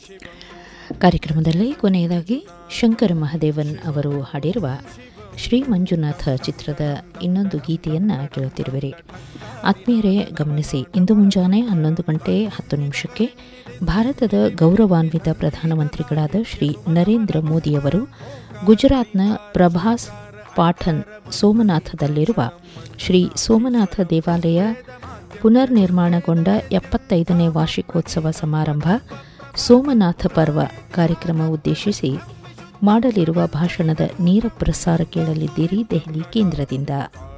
ಕಾರ್ಯಕ್ರಮದಲ್ಲಿ ಕೊನೆಯದಾಗಿ ಶಂಕರ ಮಹದೇವನ್ ಅವರು ಹಾಡಿರುವ ಶ್ರೀ ಮಂಜುನಾಥ ಚಿತ್ರದ ಇನ್ನೊಂದು ಗೀತೆಯನ್ನು ಕೇಳುತ್ತಿರುವಿರಿ ಆತ್ಮೀಯರೇ ಗಮನಿಸಿ ಇಂದು ಮುಂಜಾನೆ ಹನ್ನೊಂದು ಗಂಟೆ ಹತ್ತು ನಿಮಿಷಕ್ಕೆ ಭಾರತದ ಗೌರವಾನ್ವಿತ ಪ್ರಧಾನಮಂತ್ರಿಗಳಾದ ಶ್ರೀ ನರೇಂದ್ರ ಮೋದಿಯವರು ಗುಜರಾತ್ನ ಪ್ರಭಾಸ್ ಪಾಠನ್ ಸೋಮನಾಥದಲ್ಲಿರುವ ಶ್ರೀ ಸೋಮನಾಥ ದೇವಾಲಯ ಪುನರ್ ನಿರ್ಮಾಣಗೊಂಡ ಎಪ್ಪತ್ತೈದನೇ ವಾರ್ಷಿಕೋತ್ಸವ ಸಮಾರಂಭ ಸೋಮನಾಥ ಪರ್ವ ಕಾರ್ಯಕ್ರಮ ಉದ್ದೇಶಿಸಿ ಮಾಡಲಿರುವ ಭಾಷಣದ ನೇರ ಪ್ರಸಾರ ಕೇಳಲಿದ್ದೀರಿ ದೆಹಲಿ ಕೇಂದ್ರದಿಂದ